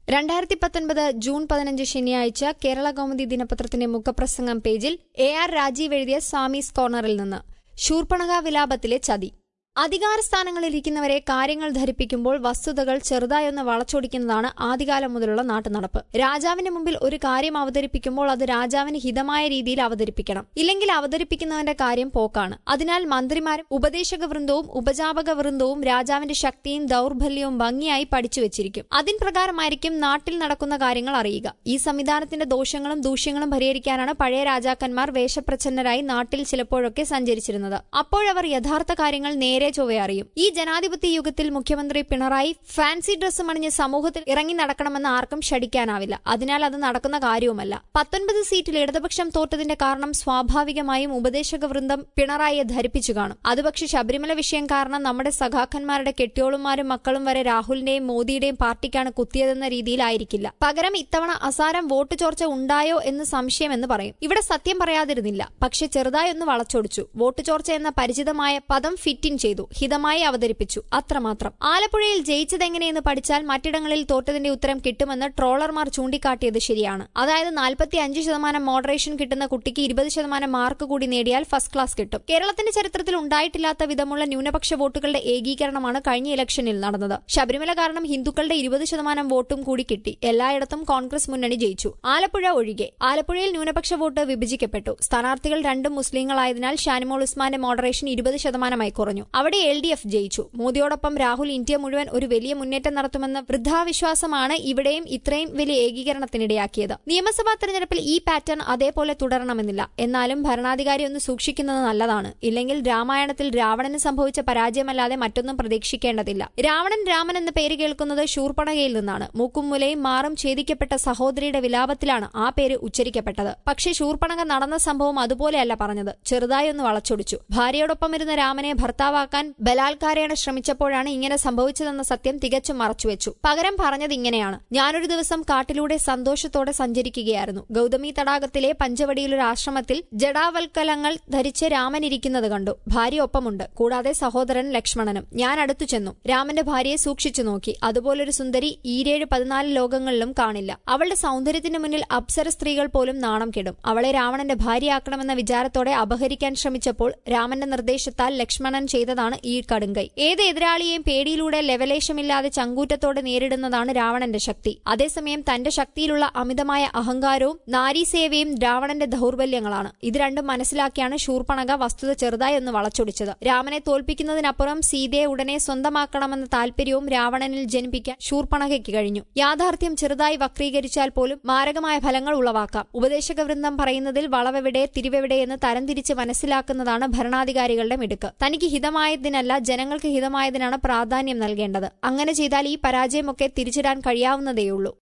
രണ്ടായിരത്തി പത്തൊൻപത് ജൂൺ പതിനഞ്ച് ശനിയാഴ്ച കേരള കൗമുദി ദിനപത്രത്തിന്റെ മുഖപ്രസംഗം പേജിൽ എ ആർ രാജീവ് എഴുതിയ സ്വാമീസ് കോർണറിൽ നിന്ന് ശൂർപ്പണക വിലാപത്തിലെ ചതി അധികാര സ്ഥാനങ്ങളിലിരിക്കുന്നവരെ കാര്യങ്ങൾ ധരിപ്പിക്കുമ്പോൾ വസ്തുതകൾ ചെറുതായൊന്ന് വളച്ചൊടിക്കുന്നതാണ് ആദ്യകാലം മുതലുള്ള നാട്ടുനടപ്പ് രാജാവിന്റെ മുമ്പിൽ ഒരു കാര്യം അവതരിപ്പിക്കുമ്പോൾ അത് രാജാവിന് ഹിതമായ രീതിയിൽ അവതരിപ്പിക്കണം ഇല്ലെങ്കിൽ അവതരിപ്പിക്കുന്നവന്റെ കാര്യം പോക്കാണ് അതിനാൽ മന്ത്രിമാരും ഉപദേശക വൃന്ദവും ഉപജാപക വൃന്ദവും രാജാവിന്റെ ശക്തിയും ദൗർബല്യവും ഭംഗിയായി പഠിച്ചു വെച്ചിരിക്കും അതിൻ പ്രകാരമായിരിക്കും നാട്ടിൽ നടക്കുന്ന കാര്യങ്ങൾ അറിയുക ഈ സംവിധാനത്തിന്റെ ദോഷങ്ങളും ദൂഷ്യങ്ങളും പരിഹരിക്കാനാണ് പഴയ രാജാക്കന്മാർ വേഷപ്രച്ഛന്നരായി നാട്ടിൽ ചിലപ്പോഴൊക്കെ സഞ്ചരിച്ചിരുന്നത് അപ്പോഴവർ യഥാർത്ഥ കാര്യങ്ങൾ നേരെ ചൊവ്വെ അറിയും ഈ ജനാധിപത്യ യുഗത്തിൽ മുഖ്യമന്ത്രി പിണറായി ഫാൻസി ഡ്രസ്സ് മണിഞ്ഞ് സമൂഹത്തിൽ ഇറങ്ങി നടക്കണമെന്ന് ആർക്കും ഷടിക്കാനാവില്ല അതിനാൽ അത് നടക്കുന്ന കാര്യവുമല്ല പത്തൊൻപത് സീറ്റിൽ ഇടതുപക്ഷം തോറ്റതിന്റെ കാരണം സ്വാഭാവികമായും ഉപദേശക വൃന്ദം പിണറായിയെ ധരിപ്പിച്ചു കാണും അത് പക്ഷെ ശബരിമല വിഷയം കാരണം നമ്മുടെ സഖാക്കന്മാരുടെ കെട്ടിയോളുമാരും മക്കളും വരെ രാഹുലിന്റെയും മോദിയുടെയും പാർട്ടിക്കാണ് കുത്തിയതെന്ന രീതിയിലായിരിക്കില്ല പകരം ഇത്തവണ അസാരം വോട്ട് ചോർച്ച ഉണ്ടായോ എന്ന് സംശയമെന്ന് പറയും ഇവിടെ സത്യം പറയാതിരുന്നില്ല പക്ഷെ ചെറുതായി ഒന്ന് വളച്ചൊടിച്ചു വോട്ട് ചോർച്ച എന്ന പരിചിതമായ പദം ഫിറ്റിൻ ചെയ്തു ഹിതമായി അവതരിപ്പിച്ചു അത്രമാത്രം ആലപ്പുഴയിൽ ജയിച്ചതെങ്ങനെയെന്ന് പഠിച്ചാൽ മറ്റിടങ്ങളിൽ തോറ്റതിന്റെ ഉത്തരം കിട്ടുമെന്ന് ട്രോളർമാർ ചൂണ്ടിക്കാട്ടിയത് ശരിയാണ് അതായത് നാൽപ്പത്തി അഞ്ച് ശതമാനം മോഡറേഷൻ കിട്ടുന്ന കുട്ടിക്ക് ഇരുപത് ശതമാനം മാർക്ക് കൂടി നേടിയാൽ ഫസ്റ്റ് ക്ലാസ് കിട്ടും കേരളത്തിന്റെ ചരിത്രത്തിൽ ഉണ്ടായിട്ടില്ലാത്ത വിധമുള്ള ന്യൂനപക്ഷ വോട്ടുകളുടെ ഏകീകരണമാണ് കഴിഞ്ഞ ഇലക്ഷനിൽ നടന്നത് ശബരിമല കാരണം ഹിന്ദുക്കളുടെ ഇരുപത് ശതമാനം വോട്ടും കൂടി കിട്ടി എല്ലായിടത്തും കോൺഗ്രസ് മുന്നണി ജയിച്ചു ആലപ്പുഴ ഒഴികെ ആലപ്പുഴയിൽ ന്യൂനപക്ഷ വോട്ട് വിഭജിക്കപ്പെട്ടു സ്ഥാനാർത്ഥികൾ രണ്ടും മുസ്ലിങ്ങളായതിനാൽ ഷാനിമോൾ ഉസ്മാന്റെ മോഡറേഷൻ ഇരുപത് ശതമാനമായി കുറഞ്ഞു അവിടെ എൽ ഡി എഫ് ജയിച്ചു മോദിയോടൊപ്പം രാഹുൽ ഇന്ത്യ മുഴുവൻ ഒരു വലിയ മുന്നേറ്റം നടത്തുമെന്ന വൃദ്ധാവിശ്വാസമാണ് ഇവിടെയും ഇത്രയും വലിയ ഏകീകരണത്തിനിടയാക്കിയത് നിയമസഭാ തെരഞ്ഞെടുപ്പിൽ ഈ പാറ്റേൺ അതേപോലെ തുടരണമെന്നില്ല എന്നാലും ഭരണാധികാരി ഒന്ന് സൂക്ഷിക്കുന്നത് നല്ലതാണ് ഇല്ലെങ്കിൽ രാമായണത്തിൽ രാവണന് സംഭവിച്ച പരാജയമല്ലാതെ മറ്റൊന്നും പ്രതീക്ഷിക്കേണ്ടതില്ല രാവണൻ രാമൻ എന്ന പേര് കേൾക്കുന്നത് ശൂർപ്പണകയിൽ നിന്നാണ് മൂക്കും മുലയും മാറും ഛേദിക്കപ്പെട്ട സഹോദരിയുടെ വിലാപത്തിലാണ് ആ പേര് ഉച്ചരിക്കപ്പെട്ടത് പക്ഷേ ശൂർപ്പണക നടന്ന സംഭവം അതുപോലെയല്ല പറഞ്ഞത് ചെറുതായി ഒന്ന് വളച്ചൊടിച്ചു ഭാര്യയോടൊപ്പം ഇരുന്ന രാമനെ ഭർത്താവാക്കാൻ ബലാത്കാരേണ ശ്രമിച്ചപ്പോഴാണ് ഇങ്ങനെ സംഭവിച്ചതെന്ന സത്യം തികച്ചും മറച്ചുവെച്ചു പകരം പറഞ്ഞത് ഇങ്ങനെയാണ് ഞാനൊരു ദിവസം കാട്ടിലൂടെ സന്തോഷത്തോടെ സഞ്ചരിക്കുകയായിരുന്നു ഗൗതമി തടാകത്തിലെ പഞ്ചവടിയിലൊരു ആശ്രമത്തിൽ ജടാവൽക്കലങ്ങൾ ധരിച്ച് രാമൻ ഇരിക്കുന്നത് കണ്ടു ഭാര്യ ഒപ്പമുണ്ട് കൂടാതെ സഹോദരൻ ലക്ഷ്മണനും ഞാൻ അടുത്തു ചെന്നു രാമന്റെ ഭാര്യയെ സൂക്ഷിച്ചു നോക്കി അതുപോലൊരു സുന്ദരി ഈരേഴ് പതിനാല് ലോകങ്ങളിലും കാണില്ല അവളുടെ സൗന്ദര്യത്തിന് മുന്നിൽ അപ്സര സ്ത്രീകൾ പോലും നാണം കെടും അവളെ രാവണന്റെ ഭാര്യയാക്കണമെന്ന വിചാരത്തോടെ അപഹരിക്കാൻ ശ്രമിച്ചപ്പോൾ രാമന്റെ നിർദ്ദേശത്താൽ ലക്ഷ്മണൻ ചെയ്തതാണ് ഈ കടുങ്കൈ ഏത് എതിരാളിയെയും പേടിയിലൂടെ ലെവലേശമില്ലാതെ ചങ്കൂറ്റത്തോടെ നേരിടുന്നതാണ് രാവണന്റെ ശക്തി അതേസമയം തന്റെ ശക്തിയിലുള്ള അമിതമായ അഹങ്കാരവും നാരീസേവയും രാവണന്റെ ദൗർബല്യങ്ങളാണ് ഇത് രണ്ടും മനസ്സിലാക്കിയാണ് ശൂർപ്പണക വസ്തുത ചെറുതായി ഒന്ന് വളച്ചൊടിച്ചത് രാമനെ തോൽപ്പിക്കുന്നതിനപ്പുറം സീതയെ ഉടനെ സ്വന്തമാക്കണമെന്ന താല്പര്യവും രാവണനിൽ ജനിപ്പിക്കാൻ ശൂർപ്പണകയ്ക്ക് കഴിഞ്ഞു യാഥാർത്ഥ്യം ചെറുതായി വക്രീകരിച്ചാൽ പോലും മാരകമായ ഫലങ്ങൾ ഉളവാക്കാം ഉപദേശക വൃന്ദം പറയുന്നതിൽ വളവെവിടെ തിരിവെവിടെ എന്ന് തരംതിരിച്ച് മനസ്സിലാക്കുന്നതാണ് ഭരണാധികാരികളുടെ മിടുക്ക് തനിക്ക് ഹിതമായതിനല്ല ജനങ്ങൾക്ക് ഹിതമായതിനാണ് പ്രാധാന്യം നൽകേണ്ടത് അങ്ങനെ ചെയ്താൽ ഈ പരാജയമൊക്കെ തിരിച്ചിടാൻ കഴിയാവുന്നതേയുള്ളൂ